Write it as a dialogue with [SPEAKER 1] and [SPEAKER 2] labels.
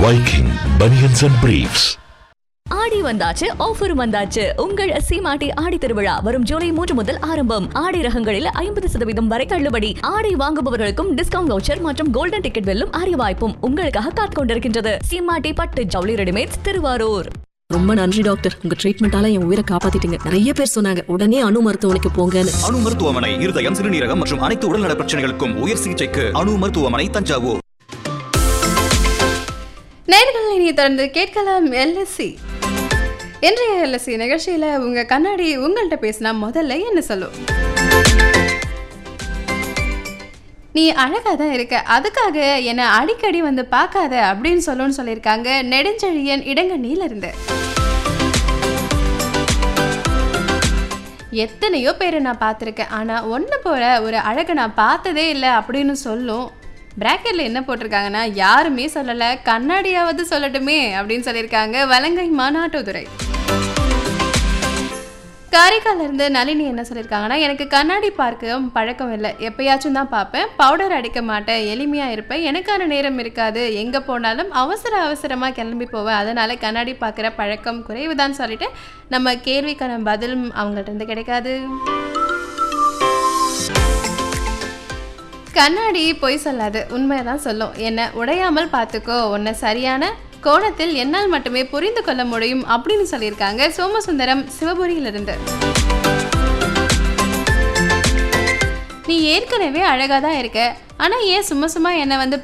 [SPEAKER 1] Viking Bunions and Briefs.
[SPEAKER 2] ஆடி வந்தாச்சு ஆஃபரும் வந்தாச்சு உங்கள் சீமாட்டி ஆடி திருவிழா வரும் ஜூலை மூன்று முதல் ஆரம்பம் ஆடை ரகங்களில் ஐம்பது சதவீதம் வரை தள்ளுபடி ஆடை வாங்குபவர்களுக்கும் டிஸ்கவுண்ட் வவுச்சர் மற்றும் கோல்டன் டிக்கெட் வெல்லும் அரிய வாய்ப்பும் உங்களுக்காக காத்துக் கொண்டிருக்கின்றது சீமாட்டி பட்டு ஜவுளி ரெடிமேட்ஸ் திருவாரூர்
[SPEAKER 3] ரொம்ப நன்றி டாக்டர் உங்க ட்ரீட்மெண்டால என் உயிரை காப்பாத்திட்டீங்க நிறைய பேர் சொன்னாங்க உடனே அணு மருத்துவமனைக்கு போங்கன்னு
[SPEAKER 4] அணு மருத்துவமனை இருதயம் சிறுநீரகம் மற்றும் அனைத்து உடல்நல பிரச்சனைகளுக்கும் உயர் சிகிச்சைக்கு அணு மருத்துவமனை தஞ்சாவூர்
[SPEAKER 5] நேர்கள் இனி தொடர்ந்து கேட்கலாம் எல்எஸ்சி இன்றைய எல்எஸ்சி நிகழ்ச்சியில் உங்கள் கண்ணாடி உங்கள்கிட்ட பேசினா முதல்ல என்ன சொல்லும் நீ அழகாக தான் இருக்க அதுக்காக என்னை அடிக்கடி வந்து பார்க்காத அப்படின்னு சொல்லுன்னு சொல்லியிருக்காங்க நெடுஞ்செழியன் இடங்கண்ணியில இருந்து எத்தனையோ பேரை நான் பார்த்துருக்கேன் ஆனால் ஒன்று போல ஒரு அழகை நான் பார்த்ததே இல்லை அப்படின்னு சொல்லும் பிராக்கெட்டில் என்ன போட்டிருக்காங்கன்னா யாருமே சொல்லலை கண்ணாடியாவது சொல்லட்டுமே அப்படின்னு சொல்லியிருக்காங்க வலங்கை மாநாட்டுதுறை காரைக்கால்ல இருந்து நளினி என்ன சொல்லியிருக்காங்கன்னா எனக்கு கண்ணாடி பார்க்க பழக்கம் இல்லை எப்பயாச்சும் தான் பார்ப்பேன் பவுடர் அடிக்க மாட்டேன் எளிமையாக இருப்பேன் எனக்கான நேரம் இருக்காது எங்கே போனாலும் அவசர அவசரமாக கிளம்பி போவேன் அதனால் கண்ணாடி பார்க்குற பழக்கம் குறைவுதான் சொல்லிட்டு நம்ம கேள்விக்கான பதிலும் அவங்கள்ட்ட இருந்து கிடைக்காது கண்ணாடி பொய் சொல்லாது உண்மையதான் சொல்லும் என்ன உடையாமல் பார்த்துக்கோ உன்னை சரியான கோணத்தில் என்னால் மட்டுமே புரிந்து கொள்ள முடியும் அப்படின்னு சொல்லியிருக்காங்க சோமசுந்தரம் சிவபுரியிலிருந்து நீ ஏற்கனவே அழகாக தான் இருக்க ஆனால் ஏன் சும்மா சும்மா என்னை வந்து